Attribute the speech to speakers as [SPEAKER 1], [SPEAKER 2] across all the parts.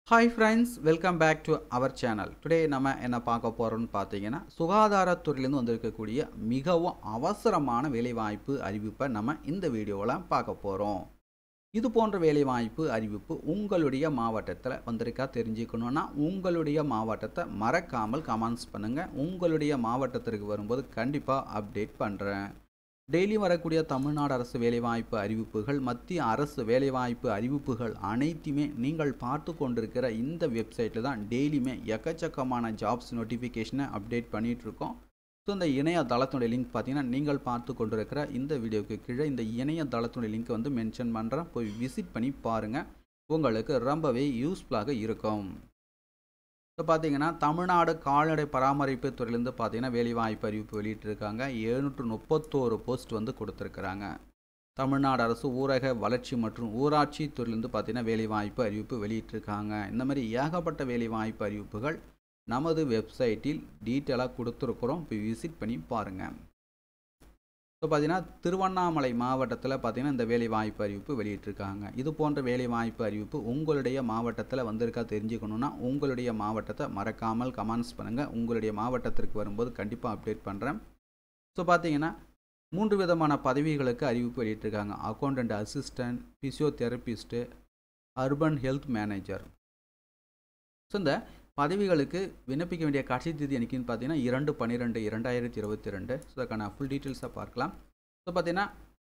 [SPEAKER 1] hi friends welcome back to our channel today நம்ம என்ன பார்க்க போகிறோம்னு பார்த்தீங்கன்னா சுகாதாரத்துறையிலேருந்து வந்திருக்கக்கூடிய மிகவும் அவசரமான வேலைவாய்ப்பு அறிவிப்பை நம்ம இந்த வீடியோவில் பார்க்க போகிறோம் இது போன்ற வேலைவாய்ப்பு அறிவிப்பு உங்களுடைய மாவட்டத்தில் வந்திருக்கா தெரிஞ்சுக்கணுன்னா உங்களுடைய மாவட்டத்தை மறக்காமல் கமெண்ட்ஸ் பண்ணுங்கள் உங்களுடைய மாவட்டத்திற்கு வரும்போது கண்டிப்பாக அப்டேட் பண்ணுறேன் டெய்லி வரக்கூடிய தமிழ்நாடு அரசு வேலைவாய்ப்பு அறிவிப்புகள் மத்திய அரசு வேலைவாய்ப்பு அறிவிப்புகள் அனைத்துமே நீங்கள் பார்த்து கொண்டிருக்கிற இந்த வெப்சைட்டில் தான் டெய்லியுமே எக்கச்சக்கமான ஜாப்ஸ் நோட்டிஃபிகேஷனை அப்டேட் பண்ணிகிட்ருக்கோம் ஸோ இந்த இணையதளத்துடைய லிங்க் பார்த்தீங்கன்னா நீங்கள் பார்த்து கொண்டிருக்கிற இந்த வீடியோவுக்கு கீழே இந்த இணையதளத்துடைய லிங்க் வந்து மென்ஷன் பண்ணுறேன் போய் விசிட் பண்ணி பாருங்கள் உங்களுக்கு ரொம்பவே யூஸ்ஃபுல்லாக இருக்கும் இப்போ பார்த்தீங்கன்னா தமிழ்நாடு கால்நடை பராமரிப்பு துறையிலேருந்து பார்த்தீங்கன்னா வேலைவாய்ப்பு அறிவிப்பு வெளியிட்டிருக்காங்க எழுநூற்று முப்பத்தோரு போஸ்ட் வந்து கொடுத்துருக்குறாங்க தமிழ்நாடு அரசு ஊரக வளர்ச்சி மற்றும் ஊராட்சி துறையிலேருந்து பார்த்தீங்கன்னா வேலைவாய்ப்பு அறிவிப்பு வெளியிட்டிருக்காங்க இந்த மாதிரி ஏகப்பட்ட வேலைவாய்ப்பு அறிவிப்புகள் நமது வெப்சைட்டில் டீட்டெயிலாக கொடுத்துருக்குறோம் போய் விசிட் பண்ணி பாருங்கள் ஸோ பார்த்தீங்கன்னா திருவண்ணாமலை மாவட்டத்தில் பார்த்தீங்கன்னா இந்த வேலைவாய்ப்பு அறிவிப்பு வெளியிட்டிருக்காங்க இது போன்ற வேலைவாய்ப்பு அறிவிப்பு உங்களுடைய மாவட்டத்தில் வந்திருக்கா தெரிஞ்சுக்கணுன்னா உங்களுடைய மாவட்டத்தை மறக்காமல் கமெண்ட்ஸ் பண்ணுங்கள் உங்களுடைய மாவட்டத்திற்கு வரும்போது கண்டிப்பாக அப்டேட் பண்ணுறேன் ஸோ பார்த்தீங்கன்னா மூன்று விதமான பதவிகளுக்கு அறிவிப்பு வெளியிட்டிருக்காங்க accountant assistant physiotherapist urban health manager so இந்த பதவிகளுக்கு விண்ணப்பிக்க வேண்டிய கடைசி தேதி என்னைக்குன்னு பார்த்தீங்கன்னா இரண்டு பன்னிரெண்டு இரண்டாயிரத்தி இருபத்தி ரெண்டு ஸோ அதுக்கான ஃபுல் டீட்டெயில்ஸை பார்க்கலாம் ஸோ பார்த்தீங்கன்னா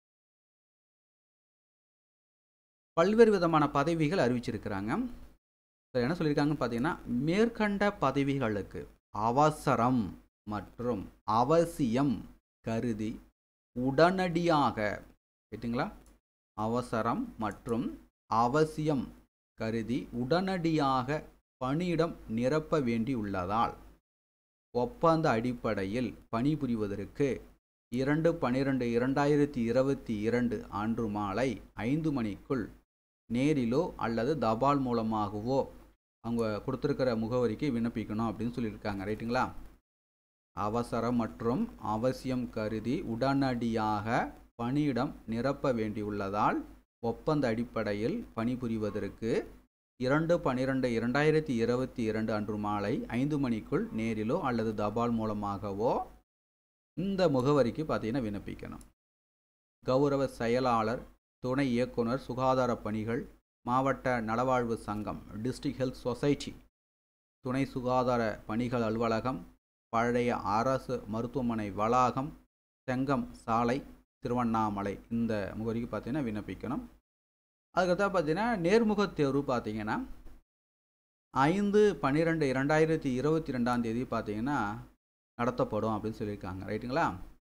[SPEAKER 1] பல்வேறு விதமான பதவிகள் அறிவிச்சிருக்கிறாங்க ஸோ என்ன சொல்லியிருக்காங்கன்னு பார்த்தீங்கன்னா மேற்கண்ட பதவிகளுக்கு அவசரம் மற்றும் அவசியம் கருதி உடனடியாக கேட்டிங்களா அவசரம் மற்றும் அவசியம் கருதி உடனடியாக பணியிடம் நிரப்ப வேண்டியுள்ளதால் ஒப்பந்த அடிப்படையில் பணிபுரிவதற்கு இரண்டு பன்னிரெண்டு இரண்டாயிரத்தி இருபத்தி இரண்டு அன்று மாலை ஐந்து மணிக்குள் நேரிலோ அல்லது தபால் மூலமாகவோ அவங்க கொடுத்துருக்கிற முகவரிக்கு விண்ணப்பிக்கணும் அப்படின்னு சொல்லியிருக்காங்க ரைட்டுங்களா அவசரம் மற்றும் அவசியம் கருதி உடனடியாக பணியிடம் நிரப்ப வேண்டியுள்ளதால் ஒப்பந்த அடிப்படையில் பணிபுரிவதற்கு இரண்டு பன்னிரெண்டு இரண்டாயிரத்தி இருபத்தி இரண்டு அன்று மாலை ஐந்து மணிக்குள் நேரிலோ அல்லது தபால் மூலமாகவோ இந்த முகவரிக்கு பார்த்தீங்கன்னா விண்ணப்பிக்கணும் கௌரவ செயலாளர் துணை இயக்குனர் சுகாதார பணிகள் மாவட்ட நலவாழ்வு சங்கம் டிஸ்ட்ரிக்ட் ஹெல்த் சொசைட்டி துணை சுகாதார பணிகள் அலுவலகம் பழைய அரசு மருத்துவமனை வளாகம் செங்கம் சாலை திருவண்ணாமலை இந்த முகவரிக்கு பார்த்தீங்கன்னா விண்ணப்பிக்கணும் அதுக்கடுத்தா பார்த்தீங்கன்னா நேர்முக தேர்வு பார்த்தீங்கன்னா ஐந்து பன்னிரெண்டு இரண்டாயிரத்தி இருபத்தி ரெண்டாம் தேதி பார்த்தீங்கன்னா நடத்தப்படும் அப்படின்னு சொல்லியிருக்காங்க ரைட்டுங்களா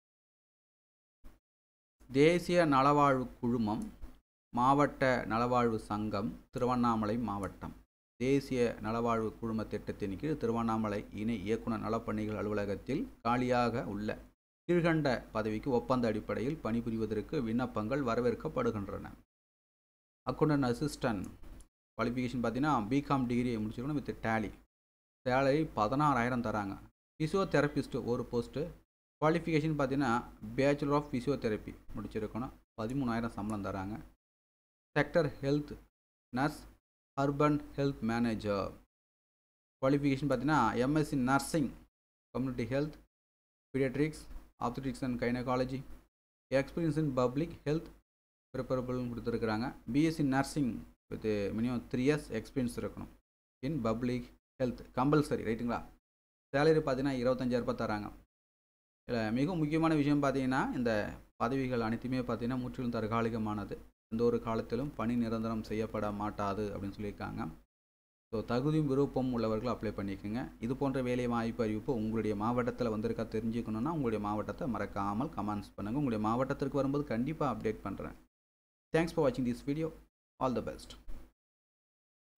[SPEAKER 1] தேசிய நலவாழ்வு குழுமம் மாவட்ட நலவாழ்வு சங்கம் திருவண்ணாமலை மாவட்டம் தேசிய நலவாழ்வு குழும திட்டத்தின் கீழ் திருவண்ணாமலை இணை இயக்குனர் நலப்பணிகள் அலுவலகத்தில் காலியாக உள்ள கீழ்கண்ட பதவிக்கு ஒப்பந்த அடிப்படையில் பணிபுரிவதற்கு விண்ணப்பங்கள் வரவேற்கப்படுகின்றன அக்கௌண்டன்ட் அசிஸ்டன்ட் குவாலிஃபிகேஷன் பார்த்தீங்கன்னா பிகாம் டிகிரி முடிச்சிருக்கணும் வித் டேலி சேலரி பதினாறாயிரம் தராங்க ஃபிசியோதெரபிஸ்ட் ஒரு போஸ்ட்டு குவாலிஃபிகேஷன் பார்த்தீங்கன்னா பேச்சுலர் ஆஃப் ஃபிசியோதெரப்பி முடிச்சிருக்கணும் பதிமூணாயிரம் சம்பளம் தராங்க sector health nurse urban health manager qualification பார்த்தீங்கன்னா M Sc nursing community health paediatrics obstetrics and gynaecology experience in public health ப்ரிப்பரபிள்னு கொடுத்துருக்குறாங்க B Sc nursing with minimum three years experience இருக்கணும் in public health compulsory ரைட்டுங்களா salary பார்த்தீங்கன்னா இருபத்தஞ்சாயிரரூபா தராங்க இதில் மிக முக்கியமான விஷயம் பார்த்தீங்கன்னா இந்த பதவிகள் அனைத்துமே பார்த்தீங்கன்னா முற்றிலும் தற்காலிகமானது எந்த ஒரு காலத்திலும் பணி நிரந்தரம் செய்யப்பட மாட்டாது அப்படின்னு சொல்லியிருக்காங்க ஸோ தகுதியும் விருப்பம் உள்ளவர்கள் அப்ளை பண்ணிக்கோங்க இது போன்ற வேலை வாய்ப்பு அறிவிப்பு உங்களுடைய மாவட்டத்தில் வந்திருக்கா தெரிஞ்சுக்கணுன்னா உங்களுடைய மாவட்டத்தை மறக்காமல் கமெண்ட்ஸ் பண்ணுங்கள் உங்களுடைய மாவட்டத்திற்கு வரும்போது கண்டிப்பாக அப்டேட் பண்ணுறேன் தேங்க்ஸ் ஃபார் வாட்சிங் this video all the best